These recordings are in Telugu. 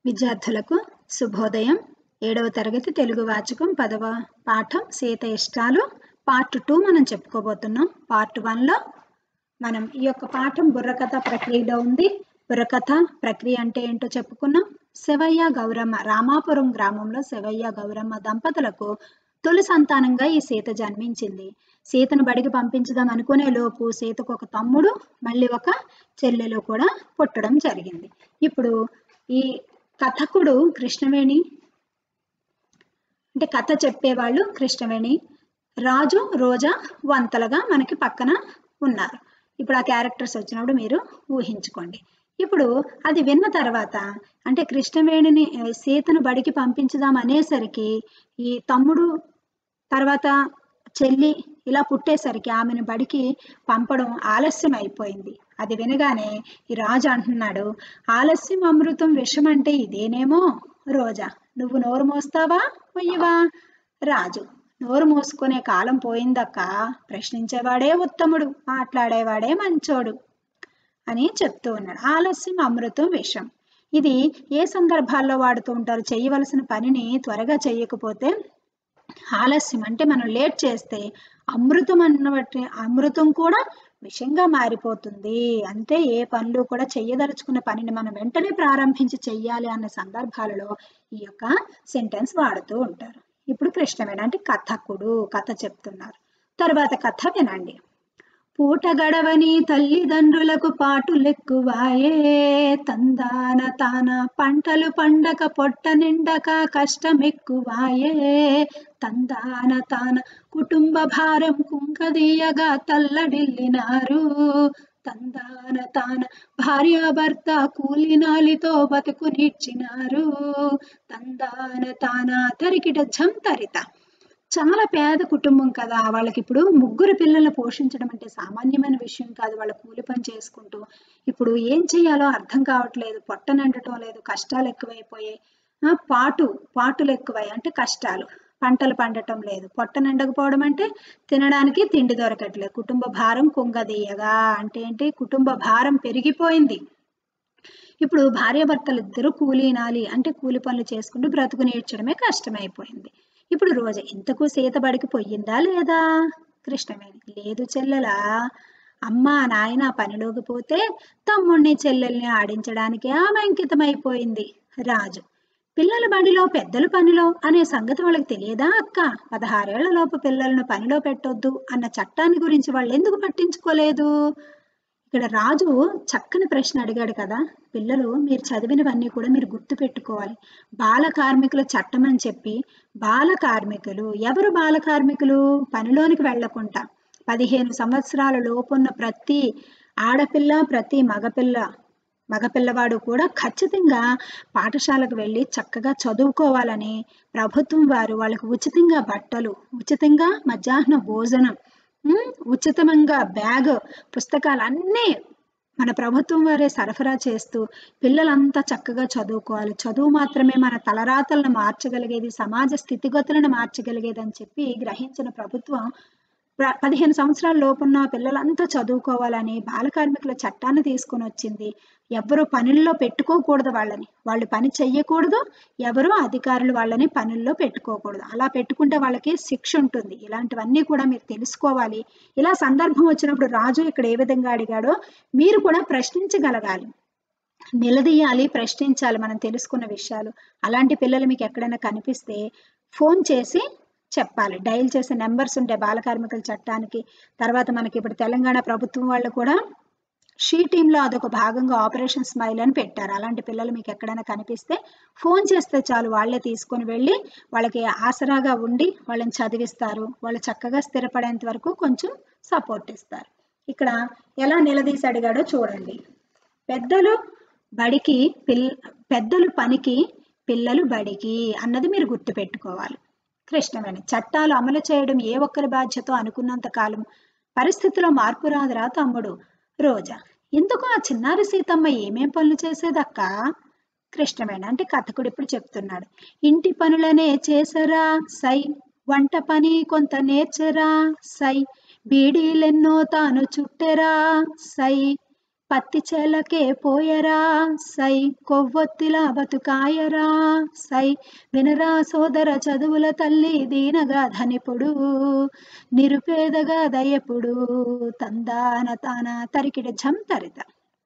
విద్యార్థులకు శుభోదయం ఏడవ తరగతి తెలుగు వాచకం పదవ పాఠం సీత ఇష్టాలు పార్ట్ టూ మనం చెప్పుకోబోతున్నాం పార్ట్ వన్లో మనం ఈ యొక్క పాఠం బుర్రకథ ప్రక్రియలో ఉంది బుర్రకథ ప్రక్రియ అంటే ఏంటో చెప్పుకున్నాం శివయ్య గౌరమ్మ రామాపురం గ్రామంలో శివయ్య గౌరమ్మ దంపతులకు తొలి సంతానంగా ఈ సీత జన్మించింది సీతను బడికి పంపించుదాం అనుకునే లోపు సీతకు ఒక తమ్ముడు మళ్ళీ ఒక చెల్లెలు కూడా పుట్టడం జరిగింది ఇప్పుడు ఈ కథకుడు కృష్ణవేణి అంటే కథ చెప్పేవాళ్ళు కృష్ణవేణి రాజు రోజా వంతలుగా మనకి పక్కన ఉన్నారు ఇప్పుడు ఆ క్యారెక్టర్స్ వచ్చినప్పుడు మీరు ఊహించుకోండి ఇప్పుడు అది విన్న తర్వాత అంటే కృష్ణవేణిని సీతను బడికి పంపించుదాం అనేసరికి ఈ తమ్ముడు తర్వాత చెల్లి ఇలా పుట్టేసరికి ఆమెను బడికి పంపడం ఆలస్యం అయిపోయింది అది వినగానే ఈ రాజు అంటున్నాడు ఆలస్యం అమృతం విషం అంటే ఇదేనేమో రోజా నువ్వు నోరు మోస్తావా మొయ్యవా రాజు నోరు మోసుకునే కాలం పోయిందక్క ప్రశ్నించేవాడే ఉత్తముడు మాట్లాడేవాడే మంచోడు అని చెప్తూ ఉన్నాడు ఆలస్యం అమృతం విషం ఇది ఏ సందర్భాల్లో వాడుతూ ఉంటారు చేయవలసిన పనిని త్వరగా చేయకపోతే ఆలస్యం అంటే మనం లేట్ చేస్తే అమృతం అన్నబట్టి అమృతం కూడా విషంగా మారిపోతుంది అంటే ఏ పనులు కూడా చెయ్యదలుచుకున్న పనిని మనం వెంటనే ప్రారంభించి చెయ్యాలి అన్న సందర్భాలలో ఈ యొక్క సెంటెన్స్ వాడుతూ ఉంటారు ఇప్పుడు కృష్ణవేణ అంటే కథకుడు కథ చెప్తున్నారు తర్వాత కథ వినండి పూట గడవని తల్లిదండ్రులకు పాటులెక్కువాయే తందాన తాన పంటలు పండక పొట్ట నిండక కష్టమెక్కువాయే తందాన తాన కుటుంబ భారం కుంకదీయగా తల్లడిల్లినారు తందాన తాన భార్యాభర్త కూలినాలితో బతుకు నీడ్చినారు తందాన తాన తరికిట జంతరిత చాలా పేద కుటుంబం కదా వాళ్ళకి ఇప్పుడు ముగ్గురు పిల్లల్ని పోషించడం అంటే సామాన్యమైన విషయం కాదు వాళ్ళ కూలి పని చేసుకుంటూ ఇప్పుడు ఏం చేయాలో అర్థం కావట్లేదు పొట్ట నిండటం లేదు కష్టాలు ఎక్కువైపోయాయి పాటు పాటులు ఎక్కువై అంటే కష్టాలు పంటలు పండటం లేదు పొట్ట నిండకపోవడం అంటే తినడానికి తిండి దొరకట్లేదు కుటుంబ భారం కుంగదీయగా అంటే ఏంటి కుటుంబ భారం పెరిగిపోయింది ఇప్పుడు భార్యాభర్తలు ఇద్దరు కూలీనాలి అంటే కూలి పనులు చేసుకుంటూ బ్రతుకు నేర్చడమే కష్టమైపోయింది ఇప్పుడు రోజు ఇంతకు సీత బడికి పోయిందా లేదా కృష్ణవేణి లేదు చెల్లెలా అమ్మ నాయన పనిలోకి పోతే తమ్ముడిని చెల్లెల్ని ఆడించడానికి ఆమె అంకితమైపోయింది రాజు పిల్లల బడిలో పెద్దలు పనిలో అనే సంగతి వాళ్ళకి తెలియదా అక్క పదహారేళ్ల లోపు పిల్లలను పనిలో పెట్టొద్దు అన్న చట్టాన్ని గురించి వాళ్ళు ఎందుకు పట్టించుకోలేదు ఇక్కడ రాజు చక్కని ప్రశ్న అడిగాడు కదా పిల్లలు మీరు చదివినవన్నీ కూడా మీరు గుర్తు పెట్టుకోవాలి బాల కార్మికుల చట్టం అని చెప్పి బాల కార్మికులు ఎవరు బాల కార్మికులు పనిలోనికి వెళ్లకుండా పదిహేను సంవత్సరాల లోపున్న ప్రతి ఆడపిల్ల ప్రతి మగపిల్ల మగపిల్లవాడు కూడా ఖచ్చితంగా పాఠశాలకు వెళ్ళి చక్కగా చదువుకోవాలని ప్రభుత్వం వారు వాళ్ళకి ఉచితంగా బట్టలు ఉచితంగా మధ్యాహ్న భోజనం ఉచితంగా బ్యాగ్ పుస్తకాలు అన్నీ మన ప్రభుత్వం వారే సరఫరా చేస్తూ పిల్లలంతా చక్కగా చదువుకోవాలి చదువు మాత్రమే మన తలరాతలను మార్చగలిగేది సమాజ స్థితిగతులను మార్చగలిగేది అని చెప్పి గ్రహించిన ప్రభుత్వం పదిహేను సంవత్సరాల లోపున్న పిల్లలంతా చదువుకోవాలని బాల కార్మికుల చట్టాన్ని తీసుకొని వచ్చింది ఎవరు పనుల్లో పెట్టుకోకూడదు వాళ్ళని వాళ్ళు పని చెయ్యకూడదు ఎవరు అధికారులు వాళ్ళని పనుల్లో పెట్టుకోకూడదు అలా పెట్టుకుంటే వాళ్ళకి శిక్ష ఉంటుంది ఇలాంటివన్నీ కూడా మీరు తెలుసుకోవాలి ఇలా సందర్భం వచ్చినప్పుడు రాజు ఇక్కడ ఏ విధంగా అడిగాడో మీరు కూడా ప్రశ్నించగలగాలి నిలదీయాలి ప్రశ్నించాలి మనం తెలుసుకున్న విషయాలు అలాంటి పిల్లలు మీకు ఎక్కడైనా కనిపిస్తే ఫోన్ చేసి చెప్పాలి డైల్ చేసే నెంబర్స్ ఉంటాయి బాల కార్మికుల చట్టానికి తర్వాత మనకి ఇప్పుడు తెలంగాణ ప్రభుత్వం వాళ్ళు కూడా షీ టీంలో అదొక భాగంగా ఆపరేషన్ స్మైల్ అని పెట్టారు అలాంటి పిల్లలు మీకు ఎక్కడైనా కనిపిస్తే ఫోన్ చేస్తే చాలు వాళ్ళే తీసుకొని వెళ్ళి వాళ్ళకి ఆసరాగా ఉండి వాళ్ళని చదివిస్తారు వాళ్ళు చక్కగా స్థిరపడేంత వరకు కొంచెం సపోర్ట్ ఇస్తారు ఇక్కడ ఎలా నిలదీసి అడిగాడో చూడండి పెద్దలు బడికి పిల్ పెద్దలు పనికి పిల్లలు బడికి అన్నది మీరు గుర్తుపెట్టుకోవాలి కృష్ణవేణి చట్టాలు అమలు చేయడం ఏ ఒక్కరి బాధ్యతో అనుకున్నంత కాలం పరిస్థితిలో మార్పు రాదురా తమ్ముడు రోజా ఎందుకు ఆ చిన్నారి సీతమ్మ ఏమేం పనులు చేసేదక్క కృష్ణవేణి అంటే కథకుడు ఇప్పుడు చెప్తున్నాడు ఇంటి పనులనే చేసరా సై వంట పని కొంత నేర్చరా సై బీడీలెన్నో తాను చుట్టెరా సై పత్తి చేలకే పోయరా సై కొవ్వొత్తిలా బతుకాయరా సై వినరా సోదర చదువుల తల్లి దీనగా ధనిపుడు నిరుపేదగా దయపుడు తందాన తాన తరికిడ ఝం తరిత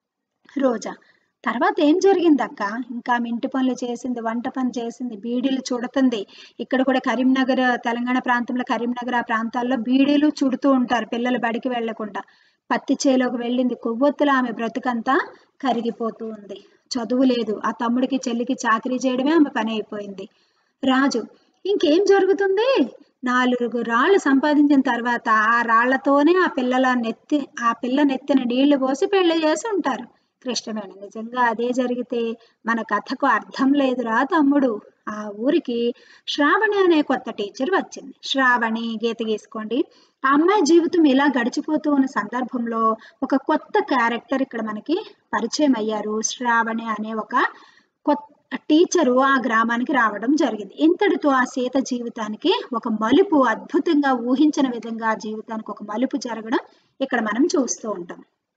రోజా తర్వాత ఏం జరిగింది అక్క ఇంకా ఆమె ఇంటి పనులు చేసింది వంట పని చేసింది బీడీలు చుడుతుంది ఇక్కడ కూడా కరీంనగర్ తెలంగాణ ప్రాంతంలో కరీంనగర్ ఆ ప్రాంతాల్లో బీడీలు చుడుతూ ఉంటారు పిల్లలు బడికి వెళ్లకుండా పత్తి చేలోకి వెళ్ళింది కొవ్వొత్తులు ఆమె బ్రతుకంతా కరిగిపోతూ ఉంది చదువు లేదు ఆ తమ్ముడికి చెల్లికి చాకరీ చేయడమే ఆమె పని అయిపోయింది రాజు ఇంకేం జరుగుతుంది నాలుగు రాళ్ళు సంపాదించిన తర్వాత ఆ రాళ్లతోనే ఆ పిల్లల నెత్తి ఆ పిల్ల నెత్తిన నీళ్లు పోసి పెళ్లి చేసి ఉంటారు కృష్ణవేణి నిజంగా అదే జరిగితే మన కథకు అర్థం లేదురా తమ్ముడు ఆ ఊరికి శ్రావణి అనే కొత్త టీచర్ వచ్చింది శ్రావణి గీత గీసుకోండి ఆ అమ్మాయి జీవితం ఇలా గడిచిపోతూ ఉన్న సందర్భంలో ఒక కొత్త క్యారెక్టర్ ఇక్కడ మనకి పరిచయం అయ్యారు శ్రావణి అనే ఒక కొత్త టీచరు ఆ గ్రామానికి రావడం జరిగింది ఇంతటితో ఆ సీత జీవితానికి ఒక మలుపు అద్భుతంగా ఊహించిన విధంగా ఆ జీవితానికి ఒక మలుపు జరగడం ఇక్కడ మనం చూస్తూ ఉంటాం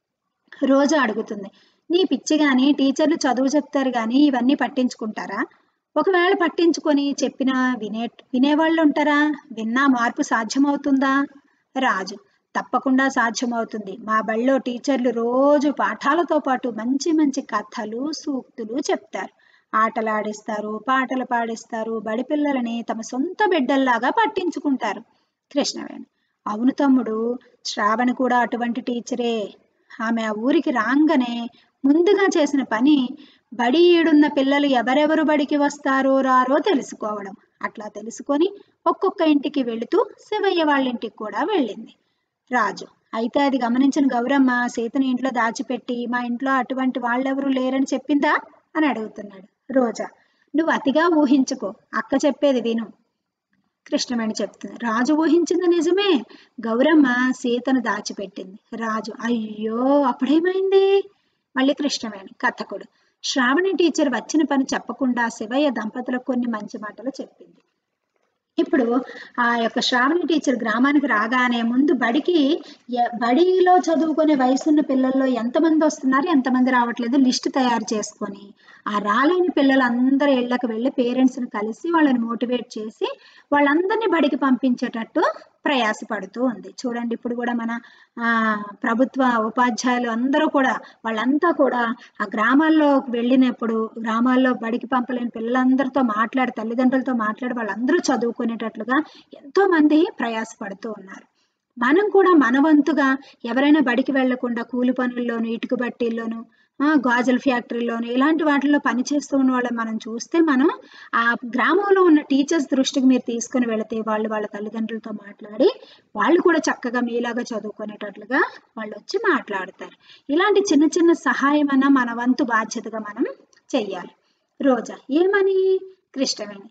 రోజా అడుగుతుంది నీ పిచ్చి గాని టీచర్లు చదువు చెప్తారు కానీ ఇవన్నీ పట్టించుకుంటారా ఒకవేళ పట్టించుకొని చెప్పినా వినే వినేవాళ్ళు ఉంటారా విన్నా మార్పు సాధ్యమవుతుందా రాజు తప్పకుండా సాధ్యమవుతుంది మా బళ్ళో టీచర్లు రోజు పాఠాలతో పాటు మంచి మంచి కథలు సూక్తులు చెప్తారు ఆటలాడిస్తారు పాటలు పాడిస్తారు బడి పిల్లలని తమ సొంత బిడ్డల్లాగా పట్టించుకుంటారు కృష్ణవేణి అవును తమ్ముడు శ్రావణి కూడా అటువంటి టీచరే ఆమె ఆ ఊరికి రాగానే ముందుగా చేసిన పని బడి ఈడున్న పిల్లలు ఎవరెవరు బడికి వస్తారో రారో తెలుసుకోవడం అట్లా తెలుసుకొని ఒక్కొక్క ఇంటికి వెళుతూ శివయ్య వాళ్ళ ఇంటికి కూడా వెళ్ళింది రాజు అయితే అది గమనించిన గౌరమ్మ సీతని ఇంట్లో దాచిపెట్టి మా ఇంట్లో అటువంటి వాళ్ళెవరూ లేరని చెప్పిందా అని అడుగుతున్నాడు రోజా నువ్వు అతిగా ఊహించుకో అక్క చెప్పేది విను కృష్ణవేణి చెప్తుంది రాజు ఊహించింది నిజమే గౌరమ్మ సీతను దాచిపెట్టింది రాజు అయ్యో అప్పుడేమైంది మళ్ళీ కృష్ణవేణి కథకుడు శ్రావణి టీచర్ వచ్చిన పని చెప్పకుండా శివయ్య దంపతులకు కొన్ని మంచి మాటలు చెప్పింది ఇప్పుడు ఆ యొక్క శ్రావణి టీచర్ గ్రామానికి రాగానే ముందు బడికి ఎ- బడిలో చదువుకునే వయసున్న పిల్లల్లో ఎంతమంది వస్తున్నారు ఎంతమంది రావట్లేదు లిస్ట్ తయారు చేసుకొని ఆ రాలేని పిల్లలందరి ఇళ్ళకి వెళ్ళి పేరెంట్స్ని కలిసి వాళ్ళని మోటివేట్ చేసి వాళ్ళందరినీ బడికి పంపించేటట్టు ప్రయాసపడుతూ ఉంది చూడండి ఇప్పుడు కూడా మన ఆ ప్రభుత్వ ఉపాధ్యాయులు అందరూ కూడా వాళ్ళంతా కూడా ఆ గ్రామాల్లో వెళ్ళినప్పుడు గ్రామాల్లో బడికి పంపలేని పిల్లలందరితో మాట్లాడి తల్లిదండ్రులతో మాట్లాడి వాళ్ళందరూ చదువుకునేటట్లుగా ఎంతో మంది ప్రయాసపడుతూ ఉన్నారు మనం కూడా మన వంతుగా ఎవరైనా బడికి వెళ్లకుండా కూలి పనుల్లోను ఇటుక బట్టీల్లోను ఆ, గాజుల ఫ్యాక్టరీలోను ఇలాంటి వాటిల్లో పని చేస్తూ ఉన్న వాళ్ళని మనం చూస్తే మనం ఆ గ్రామంలో ఉన్న టీచర్స్ దృష్టికి మీరు తీసుకుని వెళితే వాళ్ళు వాళ్ళ తల్లిదండ్రులతో మాట్లాడి వాళ్ళు కూడా చక్కగా మీలాగా చదువుకునేటట్లుగా వాళ్ళు వచ్చి మాట్లాడతారు ఇలాంటి చిన్న చిన్న సహాయం అన్న మన వంతు బాధ్యతగా మనం చెయ్యాలి రోజా ఏమని కృష్ణవేణి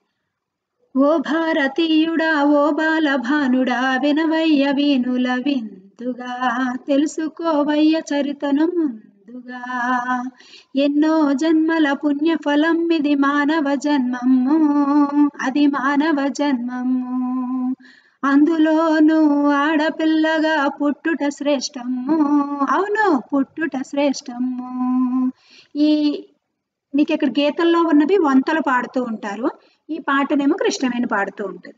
ఓ భారతీయుడా ఓ బాలభానుడా వినవయ్య వీనుల విందుగా తెలుసుకోవయ్య చరితను ముందుగా ఎన్నో జన్మల పుణ్యఫలం ఇది మానవ జన్మము అది మానవ జన్మము అందులోనూ ఆడపిల్లగా పుట్టుట శ్రేష్టము అవును పుట్టుట శ్రేష్టము ఈ మీకు ఇక్కడ గీతల్లో ఉన్నవి వంతలు పాడుతూ ఉంటారు ఈ పాటనేమో కృష్ణవేణి పాడుతూ ఉంటుంది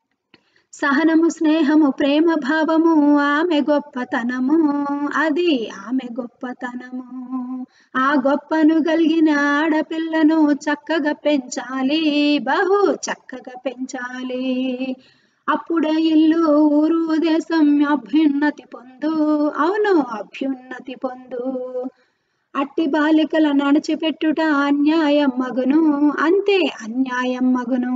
సహనము స్నేహము ప్రేమ భావము ఆమె గొప్పతనము అది ఆమె గొప్పతనము ఆ గొప్పను కలిగిన ఆడపిల్లను చక్కగా పెంచాలి బహు చక్కగా పెంచాలి అప్పుడే ఇల్లు ఊరు దేశం అభ్యున్నతి పొందు అవును అభ్యున్నతి పొందు అట్టి బాలికల నడిచిపెట్టుట అన్యాయం మగును అంతే అన్యాయం మగును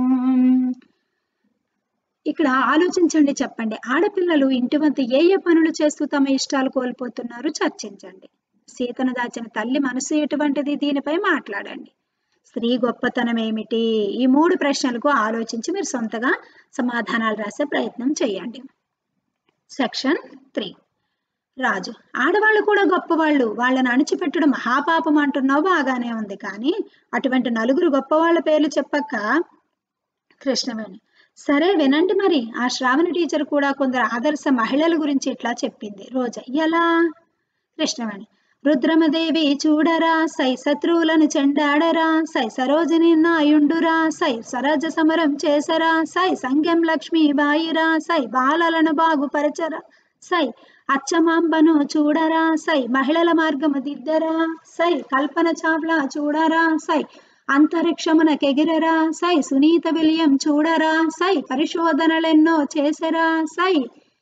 ఇక్కడ ఆలోచించండి చెప్పండి ఆడపిల్లలు ఇంటి వద్ద ఏ ఏ పనులు చేస్తూ తమ ఇష్టాలు కోల్పోతున్నారు చర్చించండి సీతను దాచిన తల్లి మనసు ఎటువంటిది దీనిపై మాట్లాడండి స్త్రీ గొప్పతనం ఏమిటి ఈ మూడు ప్రశ్నలకు ఆలోచించి మీరు సొంతగా సమాధానాలు రాసే ప్రయత్నం చేయండి సెక్షన్ త్రీ రాజు ఆడవాళ్ళు కూడా గొప్పవాళ్ళు వాళ్ళని అణిచిపెట్టడం మహాపాపం అంటున్నావు బాగానే ఉంది కానీ అటువంటి నలుగురు గొప్పవాళ్ళ పేర్లు చెప్పక్క కృష్ణవేణి సరే వినండి మరి ఆ శ్రావణి టీచర్ కూడా కొందరు ఆదర్శ మహిళల గురించి ఇట్లా చెప్పింది రోజా ఎలా కృష్ణవేణి రుద్రమదేవి చూడరా సై శత్రువులను చెండాడరా సై సరోజిని నాయుండురా సై స్వరాజ్య సమరం చేసరా సై సంఘం లక్ష్మీ బాయిరా సై బాలలను బాగుపరచరా సై అచ్చమాంబను చూడరా సై మహిళల మార్గము దిద్దరా సై కల్పన చావ్లా చూడరా సై అంతరిక్షమునకెగిరరా సై సునీత విలియం చూడరా సై పరిశోధనలెన్నో చేసరా సై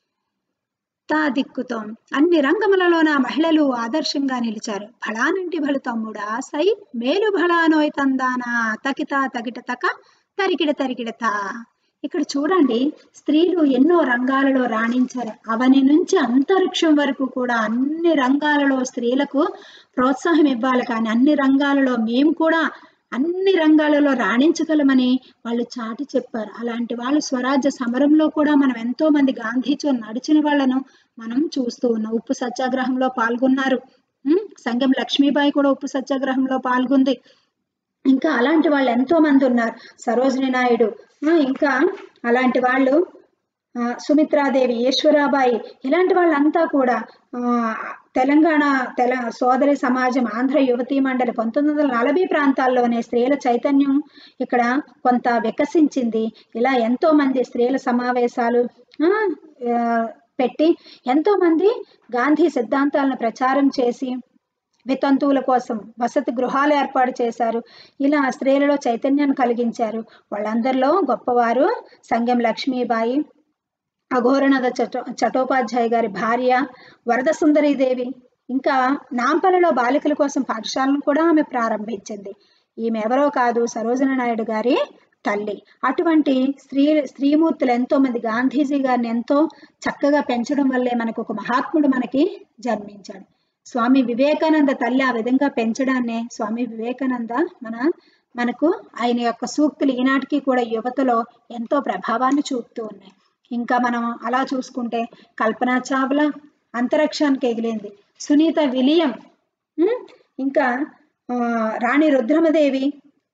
తా దిక్కుతో అన్ని రంగములలో నా మహిళలు ఆదర్శంగా నిలిచారు ఫలానంటి భలు తమ్ముడా సై మేలు భళానోయ్ తందానా తకిత తగిట తక తరికిడ తరికిడత ఇక్కడ చూడండి స్త్రీలు ఎన్నో రంగాలలో రాణించారు అవని నుంచి అంతరిక్షం వరకు కూడా అన్ని రంగాలలో స్త్రీలకు ప్రోత్సాహం ఇవ్వాలి కానీ అన్ని రంగాలలో మేము కూడా అన్ని రంగాలలో రాణించగలమని వాళ్ళు చాటి చెప్పారు అలాంటి వాళ్ళు స్వరాజ్య సమరంలో కూడా మనం ఎంతో మంది గాంధీతో నడిచిన వాళ్ళను మనం చూస్తూ ఉన్నాం ఉప్పు సత్యాగ్రహంలో పాల్గొన్నారు ఉమ్, సంఘం లక్ష్మీబాయి కూడా ఉప్పు సత్యాగ్రహంలో పాల్గొంది ఇంకా అలాంటి వాళ్ళు ఎంతో మంది ఉన్నారు సరోజిని నాయుడు ఆ, ఇంకా అలాంటి వాళ్ళు ఆ, సుమిత్రాదేవి ఈశ్వరాబాయి ఇలాంటి వాళ్ళంతా కూడా ఆ, తెలంగాణ తెల సోదరి సమాజం ఆంధ్ర యువతీ మండలి పంతొమ్మిది వందల నలభై ప్రాంతాల్లోనే స్త్రీల చైతన్యం ఇక్కడ కొంత వికసించింది ఇలా ఎంతో మంది స్త్రీల సమావేశాలు ఆ, ఆ, పెట్టి ఎంతో మంది గాంధీ సిద్ధాంతాలను ప్రచారం చేసి వితంతువుల కోసం వసతి గృహాలు ఏర్పాటు చేశారు ఇలా స్త్రీలలో చైతన్యాన్ని కలిగించారు వాళ్ళందరిలో గొప్పవారు సంగం లక్ష్మీబాయి అఘోరనాథ చటో చటోపాధ్యాయ గారి భార్య వరద దేవి ఇంకా నాంపల్లిలో బాలికల కోసం పాఠశాలను కూడా ఆమె ప్రారంభించింది ఈమె ఎవరో కాదు సరోజన నాయుడు గారి తల్లి అటువంటి స్త్రీ స్త్రీమూర్తులు ఎంతో మంది గాంధీజీ గారిని ఎంతో చక్కగా పెంచడం వల్లే మనకు ఒక మహాత్ముడు మనకి జన్మించాడు స్వామి వివేకానంద తల్లి ఆ విధంగా పెంచడాన్నే స్వామి వివేకానంద మన మనకు ఆయన యొక్క సూక్తులు ఈనాటికి కూడా యువతలో ఎంతో ప్రభావాన్ని చూపుతూ ఉన్నాయి ఇంకా మనం అలా చూసుకుంటే కల్పనా చావ్లా అంతరిక్షానికి ఎగిలింది సునీత విలియం ఉమ్, ఇంకా ఆ, రాణి రుద్రమదేవి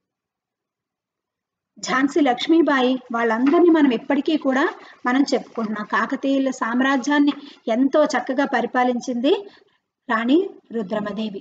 ఝాన్సీ లక్ష్మీబాయి వాళ్ళందరినీ మనం ఇప్పటికీ కూడా మనం చెప్పుకుంటున్నాం కాకతీయుల సామ్రాజ్యాన్ని ఎంతో చక్కగా పరిపాలించింది రాణి రుద్రమదేవి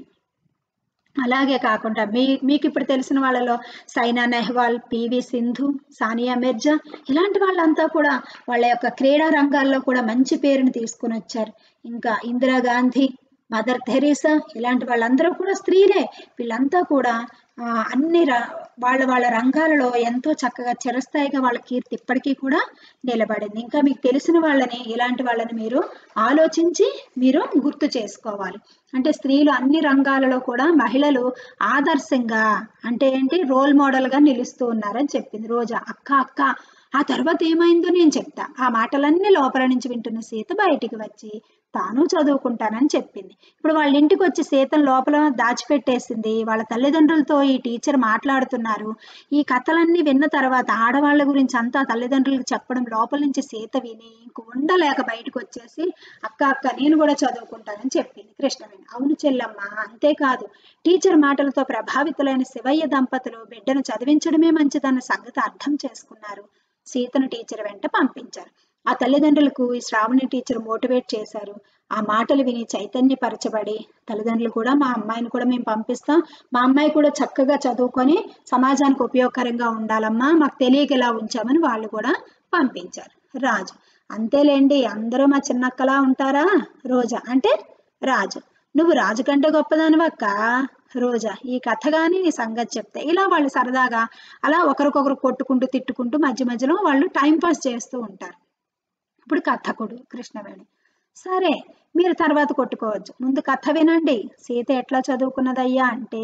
అలాగే కాకుండా మీ మీకు ఇప్పుడు తెలిసిన వాళ్ళలో సైనా నెహ్వాల్ పివి సింధు సానియా మిర్జా ఇలాంటి వాళ్ళంతా కూడా వాళ్ళ యొక్క క్రీడా రంగాల్లో కూడా మంచి పేరుని తీసుకుని వచ్చారు ఇంకా ఇందిరాగాంధీ మదర్ థెరీసా ఇలాంటి వాళ్ళందరూ కూడా స్త్రీలే వీళ్ళంతా కూడా ఆ, అన్ని ర- వాళ్ళ వాళ్ళ రంగాలలో ఎంతో చక్కగా చిరస్థాయిగా వాళ్ళ కీర్తి ఇప్పటికీ కూడా నిలబడింది ఇంకా మీకు తెలిసిన వాళ్ళని ఇలాంటి వాళ్ళని మీరు ఆలోచించి మీరు గుర్తు చేసుకోవాలి అంటే స్త్రీలు అన్ని రంగాలలో కూడా మహిళలు ఆదర్శంగా అంటే ఏంటి రోల్ మోడల్ గా నిలుస్తూ ఉన్నారని చెప్పింది రోజా అక్క అక్క ఆ తర్వాత ఏమైందో నేను చెప్తా ఆ మాటలన్నీ లోపల నుంచి వింటున్న సీత బయటికి వచ్చి తాను చదువుకుంటానని చెప్పింది ఇప్పుడు వాళ్ళ ఇంటికి వచ్చి సీతను లోపల దాచిపెట్టేసింది వాళ్ళ తల్లిదండ్రులతో ఈ టీచర్ మాట్లాడుతున్నారు ఈ కథలన్నీ విన్న తర్వాత ఆడవాళ్ళ గురించి అంతా తల్లిదండ్రులకు చెప్పడం లోపల నుంచి సీత విని ఇంక ఉండలేక బయటకు వచ్చేసి అక్క అక్క నేను కూడా చదువుకుంటానని చెప్పింది కృష్ణవేణి అవును చెల్లమ్మ అంతేకాదు టీచర్ మాటలతో ప్రభావితులైన శివయ్య దంపతులు బిడ్డను చదివించడమే మంచిదన్న సంగతి అర్థం చేసుకున్నారు సీతను టీచర్ వెంట పంపించారు ఆ తల్లిదండ్రులకు ఈ శ్రావణి టీచర్ మోటివేట్ చేశారు ఆ మాటలు విని చైతన్యపరచబడి తల్లిదండ్రులు కూడా మా అమ్మాయిని కూడా మేము పంపిస్తాం మా అమ్మాయి కూడా చక్కగా చదువుకొని సమాజానికి ఉపయోగకరంగా ఉండాలమ్మా మాకు తెలియక ఇలా ఉంచామని వాళ్ళు కూడా పంపించారు రాజు అంతేలేండి అందరూ మా చిన్నక్కలా ఉంటారా రోజా అంటే రాజు నువ్వు రాజు కంటే గొప్పదానివక్క రోజా ఈ కథ కానీ నీ సంగతి చెప్తే ఇలా వాళ్ళు సరదాగా అలా ఒకరికొకరు కొట్టుకుంటూ తిట్టుకుంటూ మధ్య మధ్యలో వాళ్ళు టైం పాస్ చేస్తూ ఉంటారు ఇప్పుడు కథకుడు కృష్ణవేణి సరే మీరు తర్వాత కొట్టుకోవచ్చు ముందు కథ వినండి సీత ఎట్లా చదువుకున్నదయ్యా అంటే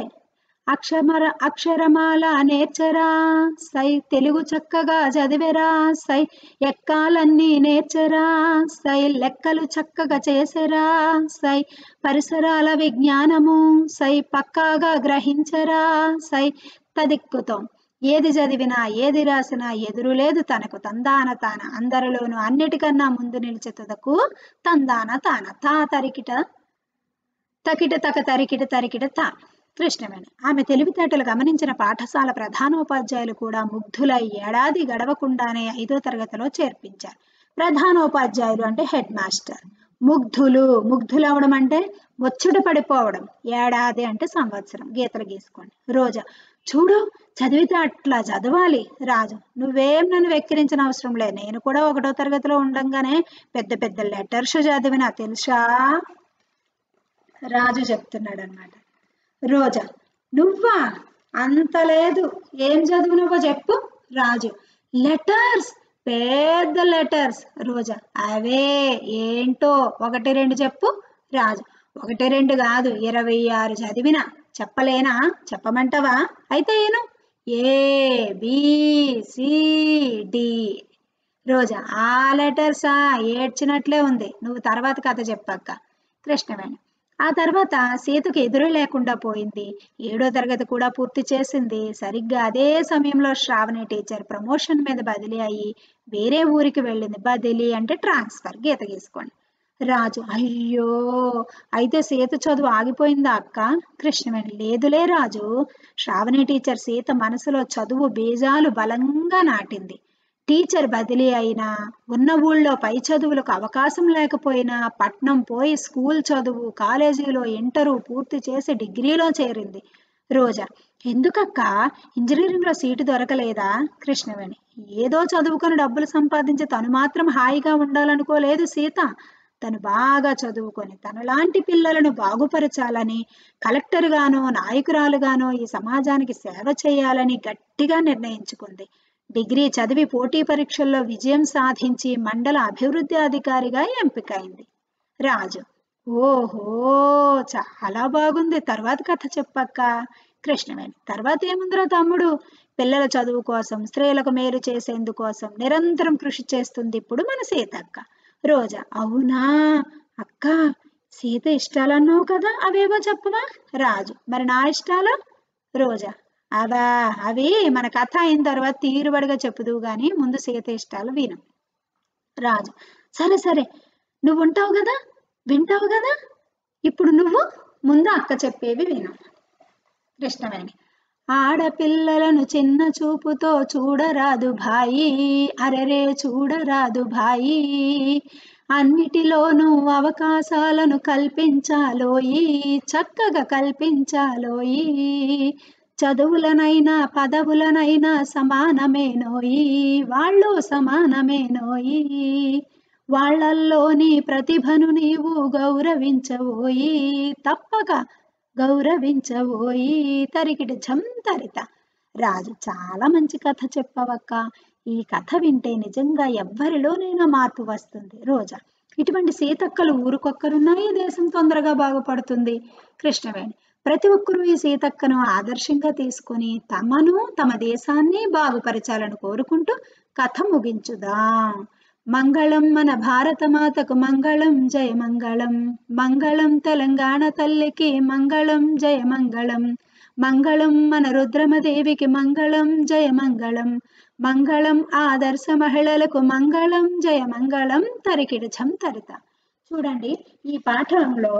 అక్షమర అక్షరమాల నేర్చరా సై తెలుగు చక్కగా చదివెరా సై ఎక్కాలన్నీ నేర్చరా సై లెక్కలు చక్కగా చేసెరా సై పరిసరాల విజ్ఞానము సై పక్కాగా గ్రహించరా సై తదిక్కుతాం ఏది చదివినా ఏది రాసినా ఎదురు లేదు తనకు తందాన తాన అందరిలోనూ అన్నిటికన్నా ముందు నిలిచే తుదకు తందాన తాన తా తరికిట తకిట తక తరికిట తరికిట తా కృష్ణవేణి ఆమె తెలివితేటలు గమనించిన పాఠశాల ప్రధానోపాధ్యాయులు కూడా ముగ్ధులై ఏడాది గడవకుండానే ఐదో తరగతిలో చేర్పించారు ప్రధానోపాధ్యాయులు అంటే హెడ్ మాస్టర్ ముగ్ధులు ముగ్ధులు అవడం అంటే ముచ్చట పడిపోవడం ఏడాది అంటే సంవత్సరం గీతలు గీసుకోండి రోజా చూడు చదివితే అట్లా చదవాలి రాజు నువ్వేం నన్ను వెక్కిరించిన అవసరం లేదు నేను కూడా ఒకటో తరగతిలో ఉండంగానే పెద్ద పెద్ద లెటర్స్ చదివినా తెలుసా రాజు చెప్తున్నాడు అనమాట రోజా నువ్వా అంత లేదు ఏం చదివినవో చెప్పు రాజు లెటర్స్ పెద్ద లెటర్స్ రోజా అవే ఏంటో ఒకటి రెండు చెప్పు రాజు ఒకటి రెండు కాదు ఇరవై ఆరు చదివిన చెప్పలేనా చెప్పమంటావా అయితే ఏను ఏ బి సి డి రోజా ఆ లెటర్సా ఏడ్చినట్లే ఉంది నువ్వు తర్వాత కథ చెప్పక్క కృష్ణవేణి ఆ తర్వాత సీతకు ఎదురు లేకుండా పోయింది ఏడో తరగతి కూడా పూర్తి చేసింది సరిగ్గా అదే సమయంలో శ్రావణి టీచర్ ప్రమోషన్ మీద బదిలీ అయ్యి వేరే ఊరికి వెళ్ళింది బదిలీ అంటే ట్రాన్స్ఫర్ గీత గీసుకోండి రాజు అయ్యో అయితే సీత చదువు ఆగిపోయిందా అక్క కృష్ణవేణి లేదులే రాజు శ్రావణి టీచర్ సీత మనసులో చదువు బీజాలు బలంగా నాటింది టీచర్ బదిలీ అయినా ఉన్న ఊళ్ళో పై చదువులకు అవకాశం లేకపోయినా పట్నం పోయి స్కూల్ చదువు కాలేజీలో ఇంటరు పూర్తి చేసి డిగ్రీలో చేరింది రోజా ఎందుకక్క ఇంజనీరింగ్లో సీటు దొరకలేదా కృష్ణవేణి ఏదో చదువుకొని డబ్బులు సంపాదించి తను మాత్రం హాయిగా ఉండాలనుకోలేదు సీత తను బాగా చదువుకొని తనలాంటి పిల్లలను బాగుపరచాలని కలెక్టర్గానో నాయకురాలుగానో ఈ సమాజానికి సేవ చేయాలని గట్టిగా నిర్ణయించుకుంది డిగ్రీ చదివి పోటీ పరీక్షల్లో విజయం సాధించి మండల అభివృద్ధి అధికారిగా ఎంపికైంది రాజు ఓహో చాలా బాగుంది తర్వాత కథ చెప్పక్క కృష్ణవేణి తర్వాత ఏముందిరా తమ్ముడు పిల్లల చదువు కోసం స్త్రీలకు మేలు చేసేందుకోసం నిరంతరం కృషి చేస్తుంది ఇప్పుడు మన సీతక్క రోజా అవునా అక్క సీత ఇష్టాలన్నావు కదా అవేవో చెప్పవా రాజు మరి నా ఇష్టాలు రోజా అవా అవి మన కథ అయిన తర్వాత తీరుబడిగా చెప్పుదువు గాని ముందు సీత ఇష్టాలు విను రాజు సరే సరే నువ్వు ఉంటావు కదా వింటావు కదా ఇప్పుడు నువ్వు ముందు అక్క చెప్పేవి విను కృష్ణవేణి ఆడపిల్లలను చిన్న చూపుతో చూడరాదు భాయి అరరే చూడరాదు భాయి అన్నిటిలోనూ అవకాశాలను కల్పించాలోయి చక్కగా కల్పించాలోయి చదువులనైనా పదవులనైనా సమానమేనోయి వాళ్ళు సమానమేనోయి వాళ్ళల్లోని ప్రతిభను నీవు గౌరవించబోయి తప్పక గౌరవించబోయి తరికిటి ఝంతరిత రాజు చాలా మంచి కథ చెప్పవక్క ఈ కథ వింటే నిజంగా ఎవ్వరిలోనైనా మార్పు వస్తుంది రోజా ఇటువంటి సీతక్కలు ఊరికొక్కరున్నా ఈ దేశం తొందరగా బాగుపడుతుంది కృష్ణవేణి ప్రతి ఒక్కరూ ఈ సీతక్కను ఆదర్శంగా తీసుకొని తమను తమ దేశాన్ని బాగుపరచాలని కోరుకుంటూ కథ ముగించుదాం మంగళం మన భారత మాతకు మంగళం జయ మంగళం మంగళం తెలంగాణ తల్లికి మంగళం జయ మంగళం మంగళం మన రుద్రమదేవికి మంగళం జయ మంగళం మంగళం ఆదర్శ మహిళలకు మంగళం జయ మంగళం తరికిడి ఛం తరిత చూడండి ఈ పాఠంలో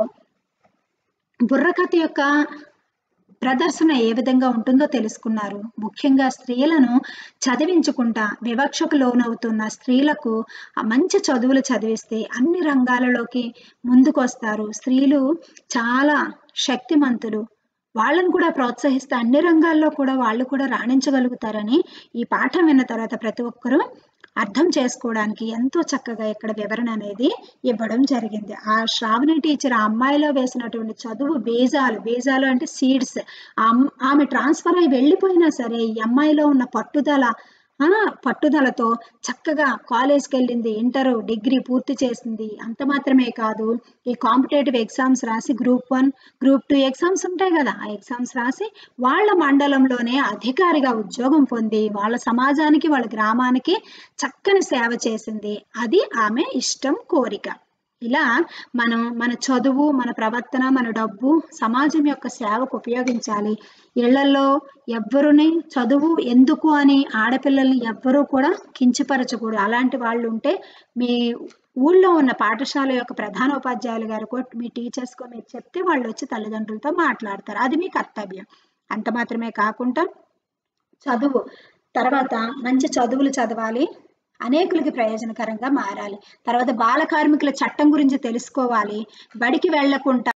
బుర్రకథ యొక్క ప్రదర్శన ఏ విధంగా ఉంటుందో తెలుసుకున్నారు ముఖ్యంగా స్త్రీలను చదివించుకుంటా వివక్షకు లోనవుతున్న స్త్రీలకు ఆ మంచి చదువులు చదివిస్తే అన్ని రంగాలలోకి ముందుకొస్తారు స్త్రీలు చాలా శక్తిమంతులు వాళ్ళను కూడా ప్రోత్సహిస్తే అన్ని రంగాల్లో కూడా వాళ్ళు కూడా రాణించగలుగుతారని ఈ పాఠం విన్న తర్వాత ప్రతి ఒక్కరూ అర్థం చేసుకోవడానికి ఎంతో చక్కగా ఇక్కడ వివరణ అనేది ఇవ్వడం జరిగింది ఆ శ్రావణి టీచర్ ఆ అమ్మాయిలో వేసినటువంటి చదువు బీజాలు బీజాలు అంటే సీడ్స్ ఆమె ట్రాన్స్ఫర్ అయి వెళ్ళిపోయినా సరే ఈ అమ్మాయిలో ఉన్న పట్టుదల ఆ పట్టుదలతో చక్కగా కాలేజ్కి వెళ్ళింది ఇంటర్ డిగ్రీ పూర్తి చేసింది అంత మాత్రమే కాదు ఈ కాంపిటేటివ్ ఎగ్జామ్స్ రాసి group one group two exams ఉంటాయి కదా ఆ ఎగ్జామ్స్ రాసి వాళ్ళ మండలంలోనే అధికారిగా ఉద్యోగం పొంది వాళ్ళ సమాజానికి వాళ్ళ గ్రామానికి చక్కని సేవ చేసింది అది ఆమె ఇష్టం కోరిక ఇలా మనం మన చదువు మన ప్రవర్తన మన డబ్బు సమాజం యొక్క సేవకు ఉపయోగించాలి ఇళ్లలో ఎవ్వరుని చదువు ఎందుకు అని ఆడపిల్లల్ని ఎవ్వరూ కూడా కించపరచకూడదు అలాంటి వాళ్ళు ఉంటే మీ ఊళ్ళో ఉన్న పాఠశాల యొక్క ప్రధానోపాధ్యాయులు గారు మీ టీచర్స్కో మీరు చెప్తే వాళ్ళు వచ్చి తల్లిదండ్రులతో మాట్లాడతారు అది మీ కర్తవ్యం అంత మాత్రమే కాకుండా చదువు తర్వాత మంచి చదువులు చదవాలి అనేకులకి ప్రయోజనకరంగా మారాలి తర్వాత బాల కార్మికుల చట్టం గురించి తెలుసుకోవాలి బడికి వెళ్లకుండా